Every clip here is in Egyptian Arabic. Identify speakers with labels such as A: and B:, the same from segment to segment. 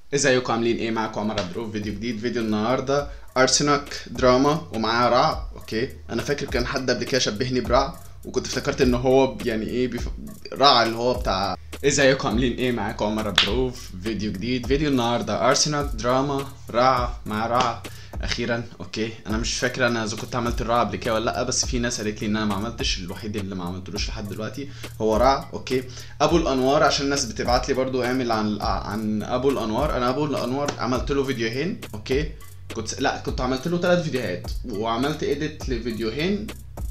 A: ازيكم عاملين ايه معاكم عمر عبد الرؤوف فيديو جديد فيديو النهارده ارسنال دراما ومعاه رع اوكي انا فاكر كان حد قبل كده شبهني برع وكنت افتكرت ان هو يعني ايه بيف... رع اللي هو بتاع ازيكم عاملين ايه معاكم عمر عبد الرؤوف فيديو جديد فيديو النهارده ارسنال دراما رع مع رع اخيرا اوكي انا مش فاكر انا اذا كنت عملت الرع قبل كده ولا لا بس في ناس قالت لي ان انا ما عملتش الوحيد اللي ما عملتلوش لحد دلوقتي هو رع اوكي ابو الانوار عشان الناس بتبعت لي برضو اعمل عن عن ابو الانوار انا ابو الانوار عملت له فيديوهين اوكي كنت لا كنت عملت له ثلاث فيديوهات وعملت اديت لفيديوهين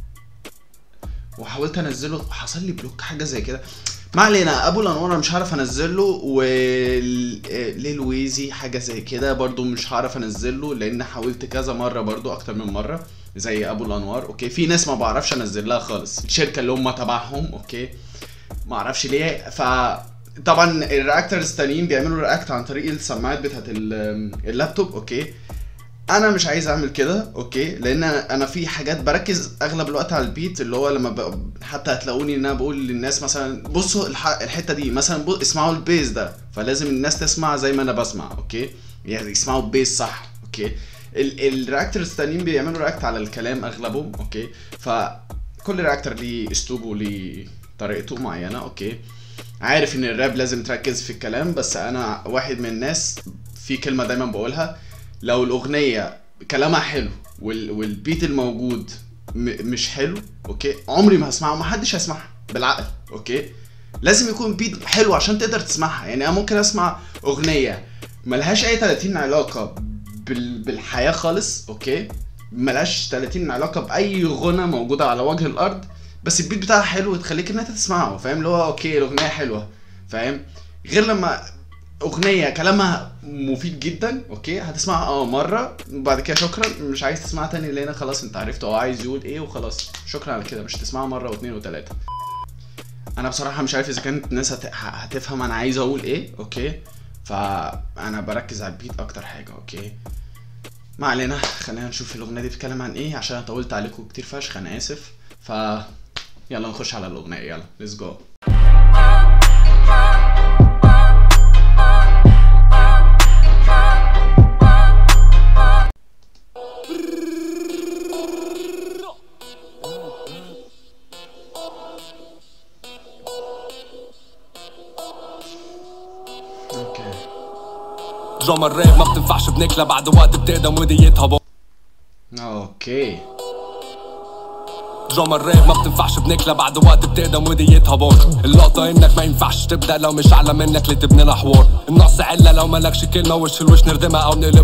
A: وحاولت انزله حصل لي بلوك حاجه زي كده ما علينا ابو الانوار انا مش هعرف انزله وليل ويزي حاجه زي كده برضو مش هعرف انزله لان حاولت كذا مره برضو اكتر من مره زي ابو الانوار اوكي في ناس ما بعرفش انزل لها خالص الشركه اللي هم تبعهم اوكي ما اعرفش ليه ف طبعا الرياكترز التانيين بيعملوا رياكت عن طريق السماعات بتاعت ال- اللابتوب اوكي انا مش عايز اعمل كده اوكي لان انا أنا في حاجات بركز اغلب الوقت على البيت اللي هو لما ب... حتى هتلاقوني ان انا بقول للناس مثلا بصوا الح... الحته دي مثلا بص... اسمعوا البيز ده فلازم الناس تسمع زي ما انا بسمع اوكي يعني يسمعوا البيز صح اوكي الرياكترز التانيين بيعملوا رياكت على الكلام اغلبهم اوكي فكل رياكتر ليه اسلوبه ليه طريقته معينه اوكي عارف ان الراب لازم تركز في الكلام بس انا واحد من الناس في كلمه دايما بقولها لو الاغنيه كلامها حلو وال... والبيت الموجود م... مش حلو اوكي عمري ما هسمعها ومحدش هيسمعها بالعقل اوكي لازم يكون بيت حلو عشان تقدر تسمعها يعني انا ممكن اسمع اغنيه ملهاش اي 30 علاقه بال... بالحياه خالص اوكي ملهاش 30 علاقه باي غنى موجوده على وجه الارض بس البيت بتاعها حلو تخليك ان انت تسمعه فاهم اللي هو اوكي الاغنيه حلوه فاهم غير لما اغنيه كلامها مفيد جدا اوكي هتسمعها اه مره وبعد كده شكرا مش عايز تسمعها تاني لان خلاص انت عرفت هو عايز يقول ايه وخلاص شكرا على كده مش هتسمعها مره واثنين وثلاثه انا بصراحه مش عارف اذا كانت الناس هت... هتفهم انا عايز اقول ايه اوكي فانا بركز على البيت اكتر حاجه اوكي ما علينا خلينا نشوف الاغنيه دي بتتكلم عن ايه عشان أنا طولت عليكم كتير فشخ انا اسف ف يلا نخش على الاغنيه يلا ليتس جو اوكي
B: دراما الراب ما بتنفعش بنكلة بعد وقت بتقدم وديتها بو
A: اوكي
B: دراما الراب ما بتنفعش بنكلة بعد وقت بتقدم وديتها بور اللقطة انك ما ينفعش تبدأ لو مش اعلى منك لتبني لها حوار النقص علة لو مالكش كلمة وش الوش نردمها او نقلب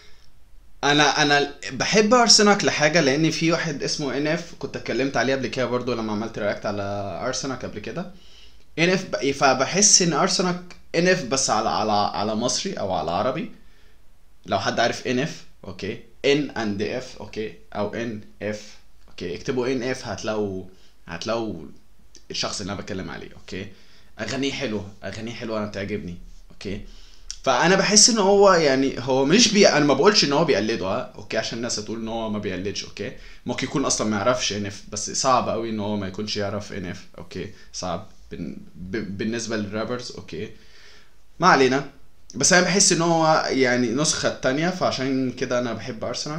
A: انا انا بحب ارسنال لحاجه لان في واحد اسمه ان اف كنت اتكلمت عليه قبل كده برضو لما عملت رياكت على ارسنال قبل كده ان اف فبحس ان ارسنال ان اف بس على على على مصري او على عربي لو حد عارف ان اف اوكي ان اند اف اوكي او ان اف اوكي اكتبوا ان اف هتلاقوا هتلاقوا الشخص اللي انا بتكلم عليه اوكي اغانيه حلوه اغانيه حلوه انا بتعجبني اوكي فانا بحس ان هو يعني هو مش بي انا ما بقولش ان هو بيقلده ها اوكي عشان الناس هتقول ان هو ما بيقلدش اوكي ممكن يكون اصلا ما يعرفش ان اف بس صعب قوي ان هو ما يكونش يعرف ان اف اوكي صعب بن... ب... بالنسبه للرابرز اوكي ما علينا بس انا بحس ان هو يعني نسخه تانية فعشان كده انا بحب ارسنال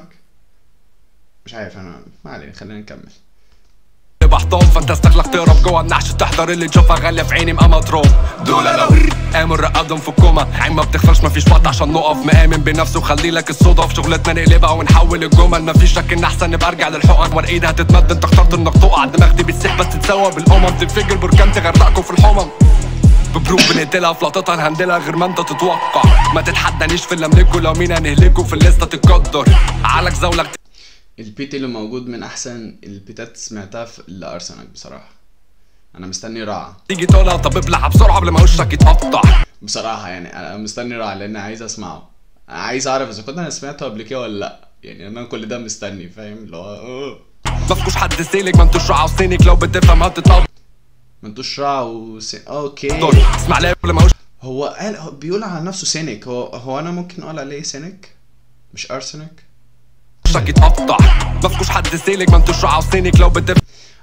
A: مش عارف انا ما علينا خلينا نكمل
B: بحطهم فانت استخلق تهرب جوه النعش تحضر اللي تشوفها غالية في عيني مقمطروم دول لو قاموا رقدهم في الكوما عين ما بتخسرش مفيش وقت عشان نقف مآمن بنفسه وخلي لك الصدف شغلتنا نقلبها ونحول الجمل مفيش شك ان احسن نبقى ارجع للحقن ورا ايدها تتمد انت اخترت انك تقع دماغ دي بتسيح بس تتسوى بالامم تنفجر بركان تغرقكم في الحمم ببروف بنقتلها في لقطتها نهندلها غير ما انت تتوقع ما تتحدانيش في اللي املكه لو مين هنهلكه في الليسته تتقدر عقلك زولك
A: البيت اللي موجود من احسن البيتات سمعتها في لارسنال بصراحه انا مستني رعا
B: تيجي تقولها طب ابلع بسرعه قبل ما وشك يتقطع
A: بصراحه يعني انا مستني رعا لان عايز اسمعه عايز اعرف اذا كنت انا سمعته قبل كده ولا لا يعني انا كل ده مستني فاهم اللي هو أوه.
B: مفكوش حد سيلك ما انتوش رعا وسينك لو بتفهم هتتقدر
A: ما انتوش رعا وس... اوكي
B: اسمع لي قبل ما وشك
A: هو قال هو بيقول على نفسه سينيك هو هو انا ممكن اقول عليه سينيك مش ارسنك
B: يتقطع مفكوش حد سيلك ما انتوش رعا وسينك لو بتفهم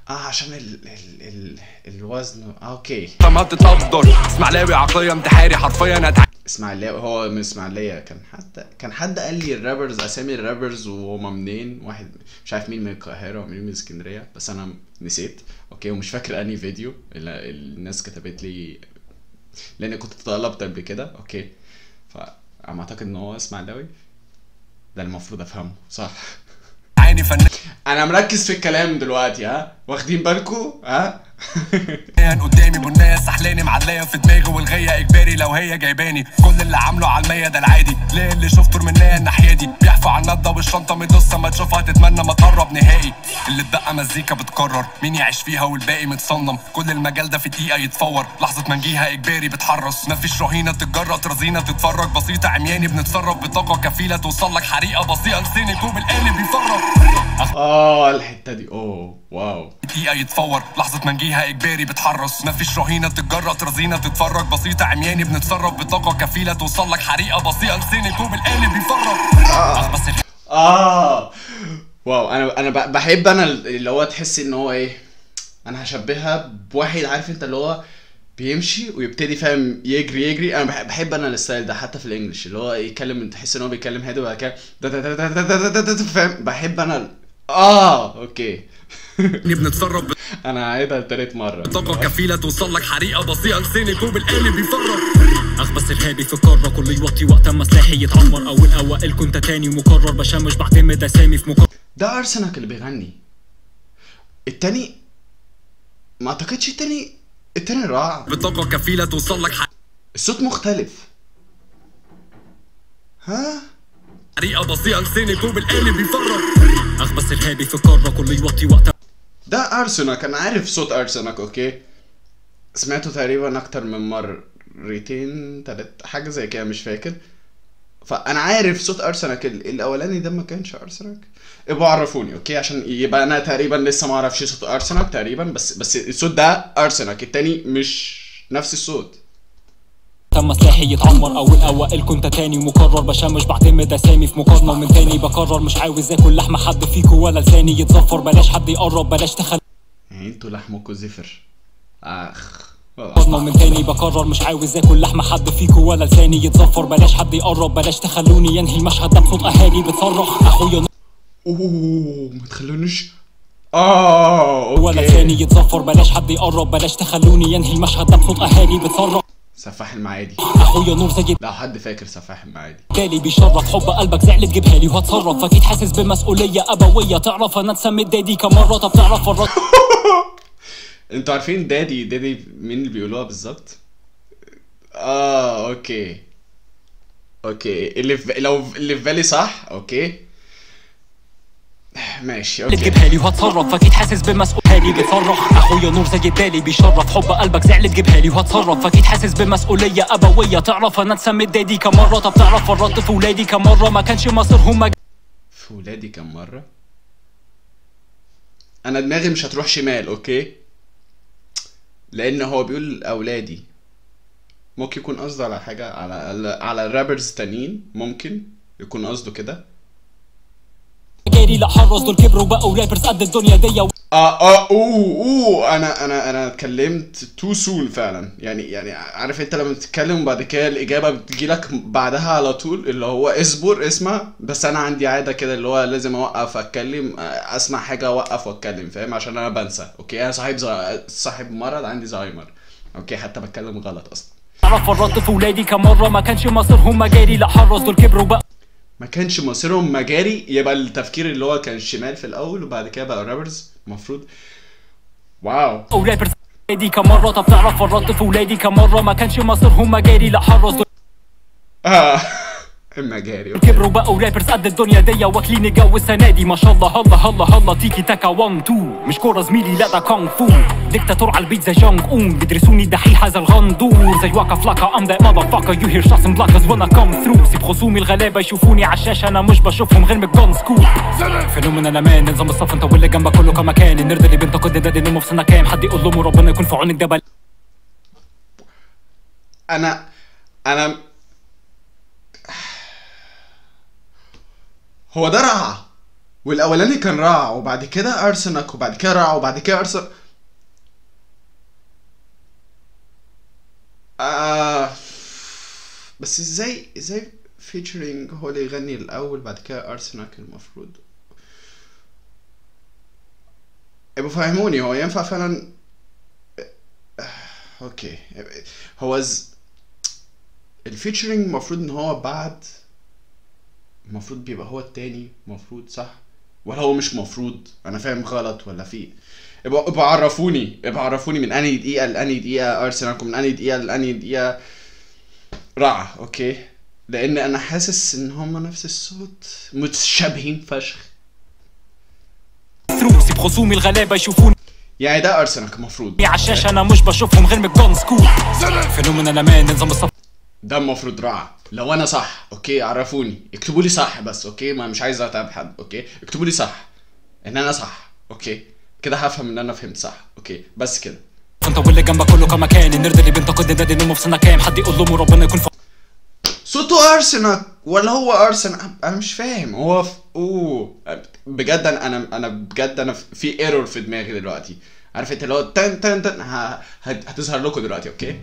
A: اه عشان ال ال ال الوزن آه اوكي
B: ما بتتقدر اسماعيلاوي عقلية انتحاري حرفيا اتع...
A: اسماعيليه هو من اسماعيليه كان حد كان حد قال لي الرابرز اسامي الرابرز وهما منين واحد مش عارف مين من القاهره ومين من اسكندريه بس انا نسيت اوكي ومش فاكر انهي فيديو اللي الناس كتبت لي لان كنت طلبت قبل كده اوكي فعم اعتقد ان هو اسماعيلاوي ده المفروض افهمه صح
B: عيني فنان
A: انا مركز في الكلام دلوقتي ها واخدين بالكم ها
B: قدامي بنية سحلاني معلية في دماغي والغية اجباري لو هي جايباني كل اللي عامله على المية ده العادي ليه اللي شفته رمناية الناحية دي بيحفى على النضة والشنطة مدوسة ما تشوفها تتمنى ما تقرب نهائي اللي اتبقى مزيكا بتكرر مين يعيش فيها والباقي متصنم كل المجال ده في دقيقة يتفور لحظة ما نجيها اجباري بتحرص مفيش رهينة تتجرأ رزينة تتفرج بسيطة عمياني بنتصرف بطاقة كفيلة توصل لك حريقة بسيطة لساني كوب القالب بيفرج
A: اه الحته دي اوه واو
B: دقيقة يتفور لحظة ما نجيها إجباري بتحرص مفيش رهينة تتجرأ رزينة تتفرج بسيطة عمياني بنتصرف بطاقة كفيلة توصل لك حريقة بسيطة لساني كوب القالب بيفرج أخ بس
A: اه واو انا انا ب- بحب انا اللي هو تحس ان هو ايه انا هشبهها بواحد عارف انت اللي هو بيمشي ويبتدي فاهم يجري يجري انا بحب, بحب انا الستايل ده حتى في الانجليش اللي هو يتكلم تحس ان هو بيتكلم هادي وبعد كده دا- دا- دا- دا- دا- دا- دا- دا- دا- فاهم بحب انا ال- اه اوكي
B: بنتصرف
A: انا هعيدها تالت مره
B: بطاقة كفيلة توصل لك حريقة بسيطة لساني كوب القالب بيفرج
C: اخبث ارهابي في القاره كل يوطي وقت ما سلاحي يتعمر اول اوائل كنت تاني مكرر بشمش بعتمد اسامي في مكرر
A: ده ارسنال اللي بيغني التاني ما اعتقدش التاني التاني رائع
B: بطاقة كفيلة توصل لك
A: الصوت مختلف ها
B: حريقة بسيطة لساني كوب القالب بيفرج
C: اخبث ارهابي في القاره كل يوطي وقت
A: ده ارسنال كان عارف صوت ارسنال اوكي سمعته تقريبا اكتر من مرتين تلات حاجه زي كده مش فاكر فانا عارف صوت ارسنال ال- الاولاني ده ما كانش ارسنال ابقوا عرفوني اوكي عشان يبقى انا تقريبا لسه ما اعرفش صوت ارسنال تقريبا بس بس الصوت ده ارسنال التاني مش نفس الصوت
C: تم سلاحي يتعمر اول اوائل كنت تاني مكرر بشمش بعتمد اسامي في مقارنه ومن تاني بكرر مش عاوز اكل لحمه حد فيكو ولا لساني يتظفر بلاش حد يقرب بلاش تخلي
A: يعني انتوا لحمكوا زفر اخ
C: مقارنه ومن تاني بكرر مش عاوز اكل لحمه حد فيكو ولا لساني يتظفر بلاش حد يقرب بلاش تخلوني ينهي المشهد ده بصوت اهالي بتصرخ اخويا
A: اوه ما تخلونيش اه
C: ولا
A: اوكي
C: لساني يتظفر بلاش حد يقرب بلاش تخلوني ينهي المشهد ده بصوت اهالي بتصرخ
A: سفاح المعادي
C: اخويا نور زي
A: لو حد فاكر سفاح المعادي
C: بالي بيشرف حب قلبك زعل تجيبها لي وهتصرف اكيد حاسس بمسؤوليه ابويه تعرف انا اتسميت دادي كم مره طب تعرف الرد
A: انتوا عارفين دادي دادي مين اللي بيقولوها بالظبط اه اوكي اوكي اللي في لو اللي في بالي صح اوكي ماشي اوكي
C: تجيبها لي وهتصرف اكيد حاسس بمسؤوليه بتصرخ اخويا نور زي الدالي بيشرف حب قلبك زعل تجيبها لي وهتصرف اكيد حاسس بمسؤوليه ابويه تعرف انا اتسميت دادي كم مره طب تعرف الرد في ولادي كم مره ما كانش مصيرهم
A: في ولادي كم مرة انا دماغي مش هتروح شمال اوكي لان هو بيقول اولادي ممكن يكون قصده على حاجة على على, على الرابرز تانيين ممكن يكون قصده كده
C: جاري لا حرص دول كبروا بقوا رابرز قد الدنيا دي
A: اه اه اوه اوه انا انا انا اتكلمت تو سول فعلا يعني يعني عارف انت لما تتكلم وبعد كده الاجابه بتجيلك بعدها على طول اللي هو اصبر اسمع بس انا عندي عاده كده اللي هو لازم اوقف اتكلم آه، اسمع حاجه اوقف واتكلم فاهم عشان انا بنسى اوكي انا صاحب زا... صاحب مرض عندي زهايمر اوكي حتى بتكلم غلط اصلا
C: تعرف الرد في ولادي كم مره ما كانش مصيرهم جاري لا حرص دول كبروا بقوا
A: ما كانش مصيرهم مجاري يبقى التفكير اللي هو كان شمال في الاول وبعد كده بقى رابرز المفروض واو
C: رابرز ولادي كم مره طب تعرف الرد في ولادي كم مره ما كانش مصيرهم جاري لا حرص دول
A: اه المجاري اوكي
C: كبروا بقوا رابرز قد الدنيا دي واكلين الجو السنه دي ما شاء الله هلا هلا هلا تيكي تاكا 1 2 مش كوره زميلي لا ده كونغ فو ديكتاتور على البيت زي جونج اون بيدرسوني دحيح هذا الغندور زي واكا فلاكا ام ذات ماذر فاكر يو هير شوتس اند بلاكرز وانا كم ثرو سيب خصومي الغلابه يشوفوني على الشاشه انا مش بشوفهم غير من الجون سكول فينومين انا مان نظام الصف انت واللي جنبك كله كمكان النرد اللي بينتقد ده دي نمو في سنه كام حد يقول له ربنا يكون في عونك ده بل
A: انا انا هو ده رعى والاولاني كان رع وبعد كده ارسنال وبعد كده رع وبعد كده ارسنال آه بس ازاي ازاي فيتشرينج هو اللي يغني الاول بعد كده ارسنال المفروض يبقوا فهموني هو ينفع فعلا آه، اوكي هو ز... الفيتشرينج المفروض ان هو بعد المفروض بيبقى هو التاني المفروض صح ولا هو مش مفروض انا فاهم غلط ولا في ابقوا ابقوا عرفوني ابقوا عرفوني من انهي دقيقه لانهي دقيقه ارسنالكم من انهي دقيقه لانهي دقيقه رعا اوكي لان انا حاسس ان هما نفس الصوت متشابهين فشخ
C: ثروسي بخصومي الغلابة يشوفوني
A: يعني ده ارسنال المفروض
C: على الشاشة أنا مش بشوفهم غير ماكدونالدز سكول فينومينال أمان نظام الصف
A: ده المفروض رعا لو انا صح اوكي عرفوني اكتبوا لي صح بس اوكي ما مش عايز اتعب حد اوكي اكتبوا لي صح ان انا صح اوكي كده هفهم ان انا فهمت صح اوكي بس كده
C: انت واللي جنبك كله كمكان النرد اللي بينتقد نادي نومه في سنة كام حد يقول لهم ربنا يكون في
A: صوته ارسنال ولا هو ارسنال انا مش فاهم هو في... اوه بجد انا انا انا بجد انا في ايرور في دماغي دلوقتي عارف انت اللي هو تن تن تن ه... هت- هتظهر لكم دلوقتي اوكي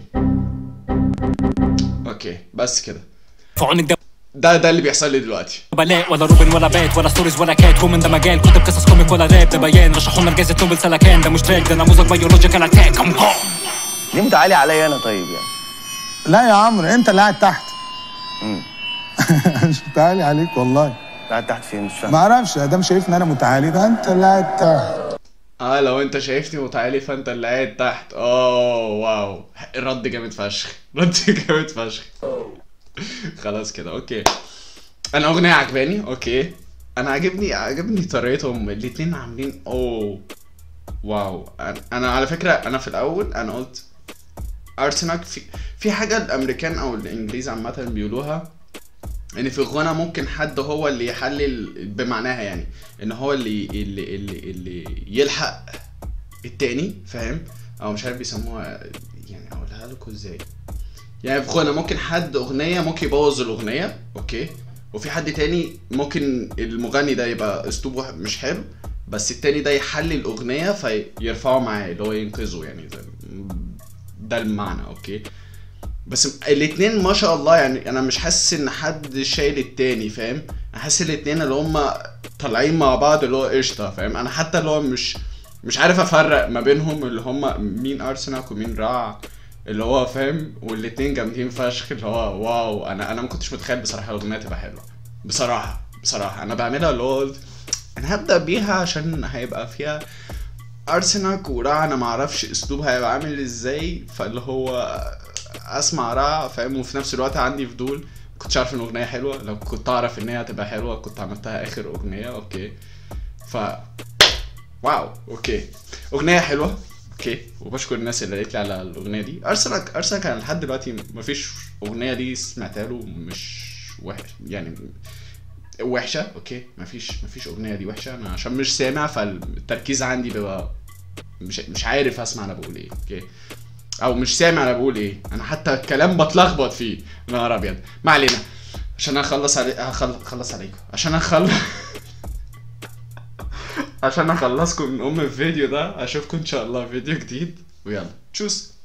A: اوكي بس كده
C: في عونك ده
A: ده ده اللي بيحصل لي دلوقتي
C: بلاء ولا روبن ولا بات ولا ستوريز ولا كات كومن ده مجال كتب قصص كوميك ولا راب ده بيان رشحونا لجائزة نوبل سلكان ده مش تراك ده نموذج بيولوجيكال اتاك ام جون
D: ليه متعالي عليا انا طيب يعني
E: لا يا عمرو انت اللي قاعد تحت
D: مم.
E: مش متعالي عليك والله
D: قاعد تحت فين مش فاهم
E: ما اعرفش ادام شايفني انا متعالي ده انت اللي قاعد تحت
A: اه لو انت شايفني متعالي فانت اللي قاعد تحت اه واو الرد جامد فشخ رد جامد فشخ خلاص كده اوكي انا اغنيه عجباني اوكي انا عاجبني عاجبني طريقتهم الاتنين عاملين اوه واو انا, أنا على فكره انا في الاول انا قلت ارسنال في في حاجه الامريكان او الانجليز عامه بيقولوها ان في الغنى ممكن حد هو اللي يحلل بمعناها يعني ان هو اللي اللي اللي, اللي يلحق التاني فاهم او مش عارف بيسموها يعني اقولها لكم ازاي يعني في غنى ممكن حد اغنيه ممكن يبوظ الاغنيه اوكي وفي حد تاني ممكن المغني ده يبقى اسلوبه مش حلو بس التاني ده يحلل الاغنيه فيرفعه معاه اللي هو ينقذه يعني ده, ده المعنى اوكي بس الاتنين ما شاء الله يعني انا مش حاسس ان حد شايل التاني فاهم انا حاسس الاتنين اللي هم طالعين مع بعض اللي هو قشطه فاهم انا حتى اللي هو مش مش عارف افرق ما بينهم اللي هم مين ارسنال ومين رع اللي هو فاهم والاتنين جامدين فشخ اللي هو واو انا انا ما كنتش متخيل بصراحه الاغنيه تبقى حلوه بصراحه بصراحه انا بعملها اللي هو قلت انا هبدا بيها عشان هيبقى فيها ارسنال ورع انا ما اعرفش اسلوبها هيبقى عامل ازاي فاللي هو اسمع رع فاهم وفي نفس الوقت عندي فضول ما كنتش عارف ان الاغنيه حلوه لو كنت اعرف ان هي هتبقى حلوه كنت عملتها اخر اغنيه اوكي ف واو اوكي اغنيه حلوه اوكي وبشكر الناس اللي قالت لي على الاغنيه دي ارسنال ارسنال كان لحد دلوقتي مفيش اغنيه دي سمعتها له مش وحش يعني وحشه اوكي مفيش مفيش اغنيه دي وحشه انا عشان مش سامع فالتركيز عندي بيبقى مش مش عارف اسمع انا بقول ايه اوكي او مش سامع انا بقول ايه انا حتى الكلام بتلخبط فيه نهار ابيض ما علينا عشان اخلص علي هخل- اخلص عليكم عشان اخلص عشان اخلصكم من ام الفيديو ده اشوفكم ان شاء الله في فيديو جديد ويلا تشوس